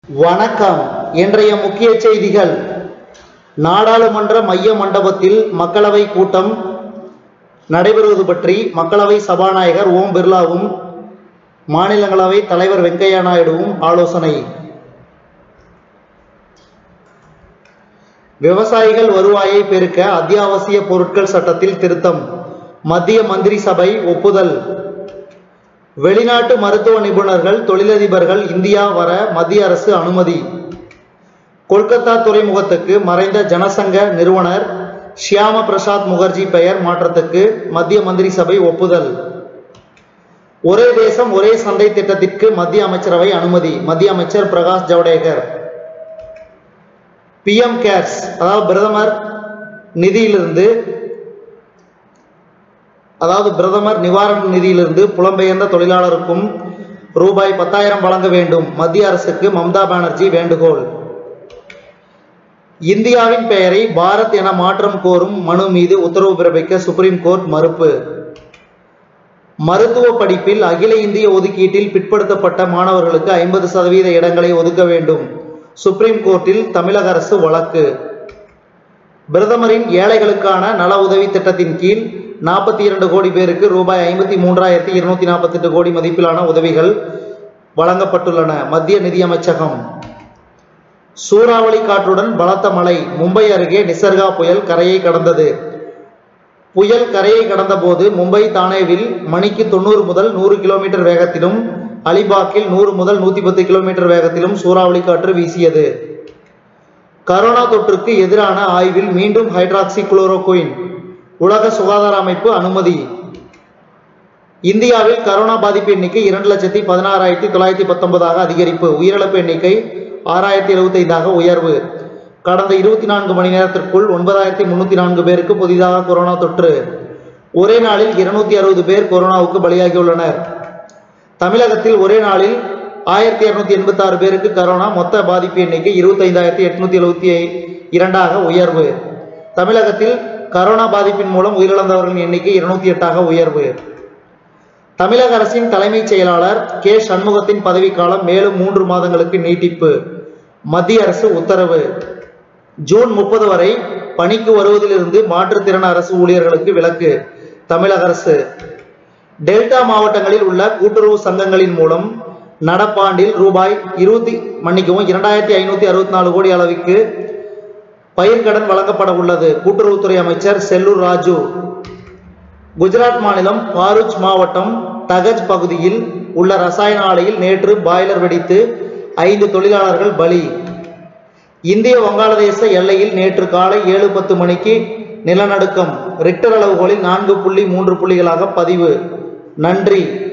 வணக்கம் இன்றைய முக்கிய செய்திகள் நாடாளுமன்ற மைய மண்டபத்தில் மக்களவை கூட்டம் நடைபெறுவது பற்றி மக்களவை சபாநாயகர் ஓம் பிர்லாவும் மாநிலங்களவை தலைவர் வெங்கையா நாயுடுவும் ஆலோசனை விவசாயிகள் வருவாயை பெருக்க அத்தியாவசிய பொருட்கள் சட்டத்தில் திருத்தம் மத்திய மந்திரி சபை ஒப்புதல் வெளிநாட்டு மருத்துவ நிபுணர்கள் தொழிலதிபர்கள் இந்தியா வர மத்திய அரசு அனுமதி கொல்கத்தா துறைமுகத்துக்கு மறைந்த ஜனசங்க நிறுவனர் ஷியாம பிரசாத் முகர்ஜி பெயர் மாற்றத்துக்கு மத்திய மந்திரி சபை ஒப்புதல் ஒரே தேசம் ஒரே சந்தை திட்டத்திற்கு மத்திய அமைச்சரவை அனுமதி மத்திய அமைச்சர் பிரகாஷ் ஜவடேகர் பிஎம் கேர்ஸ் அதாவது பிரதமர் நிதியிலிருந்து அதாவது பிரதமர் நிவாரண நிதியிலிருந்து புலம்பெயர்ந்த தொழிலாளருக்கும் ரூபாய் பத்தாயிரம் வழங்க வேண்டும் மத்திய அரசுக்கு மம்தா பானர்ஜி வேண்டுகோள் இந்தியாவின் பெயரை பாரத் என மாற்றம் கோரும் மனு மீது உத்தரவு பிறப்பிக்க சுப்ரீம் கோர்ட் மறுப்பு மருத்துவ படிப்பில் அகில இந்திய ஒதுக்கீட்டில் பிற்படுத்தப்பட்ட மாணவர்களுக்கு ஐம்பது சதவீத இடங்களை ஒதுக்க வேண்டும் சுப்ரீம் கோர்ட்டில் தமிழக அரசு வழக்கு பிரதமரின் ஏழைகளுக்கான நல உதவி திட்டத்தின் கீழ் நாற்பத்தி இரண்டு கோடி பேருக்கு ரூபாய் ஐம்பத்தி மூன்றாயிரத்தி இருநூத்தி நாற்பத்தெட்டு கோடி மதிப்பிலான உதவிகள் வழங்கப்பட்டுள்ளன மத்திய நிதியமைச்சகம் சூறாவளி காற்றுடன் பலத்த மழை மும்பை அருகே நிசர்கா புயல் கரையை கடந்தது புயல் கரையை கடந்தபோது மும்பை தானேவில் மணிக்கு தொண்ணூறு முதல் நூறு கிலோமீட்டர் வேகத்திலும் அலிபாக்கில் நூறு முதல் நூத்தி பத்து கிலோமீட்டர் வேகத்திலும் சூறாவளி காற்று வீசியது கரோனா தொற்றுக்கு எதிரான ஆய்வில் மீண்டும் ஹைட்ராக்சி குளோரோகுயின் உலக சுகாதார அமைப்பு அனுமதி இந்தியாவில் கரோனா பாதிப்பு எண்ணிக்கை இரண்டு லட்சத்தி பதினாறாயிரத்தி தொள்ளாயிரத்தி பத்தொன்பதாக அதிகரிப்பு உயிரிழப்பு எண்ணிக்கை ஆறாயிரத்தி எழுபத்தி ஐந்தாக உயர்வு கடந்த இருபத்தி நான்கு மணி நேரத்திற்குள் ஒன்பதாயிரத்தி முன்னூத்தி நான்கு பேருக்கு புதிதாக கொரோனா தொற்று ஒரே நாளில் இருநூத்தி அறுபது பேர் கொரோனாவுக்கு பலியாகியுள்ளனர் தமிழகத்தில் ஒரே நாளில் ஆயிரத்தி இருநூத்தி எண்பத்தி ஆறு பேருக்கு கரோனா மொத்த பாதிப்பு எண்ணிக்கை இருபத்தி ஐந்தாயிரத்தி எட்நூத்தி எழுபத்தி இரண்டாக உயர்வு தமிழகத்தில் கரோனா பாதிப்பின் மூலம் உயிரிழந்தவர்களின் எண்ணிக்கை இருநூத்தி எட்டாக உயர்வு தமிழக அரசின் தலைமைச் செயலாளர் கே சண்முகத்தின் பதவிக்காலம் மேலும் மூன்று மாதங்களுக்கு நீட்டிப்பு மத்திய அரசு உத்தரவு ஜூன் முப்பது வரை பணிக்கு வருவதிலிருந்து மாற்றுத்திறன் அரசு ஊழியர்களுக்கு விலக்கு தமிழக அரசு டெல்டா மாவட்டங்களில் உள்ள கூட்டுறவு சங்கங்களின் மூலம் நடப்பாண்டில் ரூபாய் இருபத்தி மன்னிக்கவும் இரண்டாயிரத்தி ஐநூத்தி அறுபத்தி நாலு கோடி அளவுக்கு பயிர்க்கடன் வழங்கப்பட உள்ளது கூட்டுறவுத்துறை அமைச்சர் செல்லூர் ராஜு குஜராத் மாநிலம் பாரூச் மாவட்டம் தகஜ் பகுதியில் உள்ள ரசாயன ஆலையில் நேற்று பாய்லர் வெடித்து ஐந்து தொழிலாளர்கள் பலி இந்திய வங்காளதேச எல்லையில் நேற்று காலை ஏழு பத்து மணிக்கு நிலநடுக்கம் ரிக்டர் அளவுகோலில் நான்கு புள்ளி மூன்று புள்ளிகளாக பதிவு நன்றி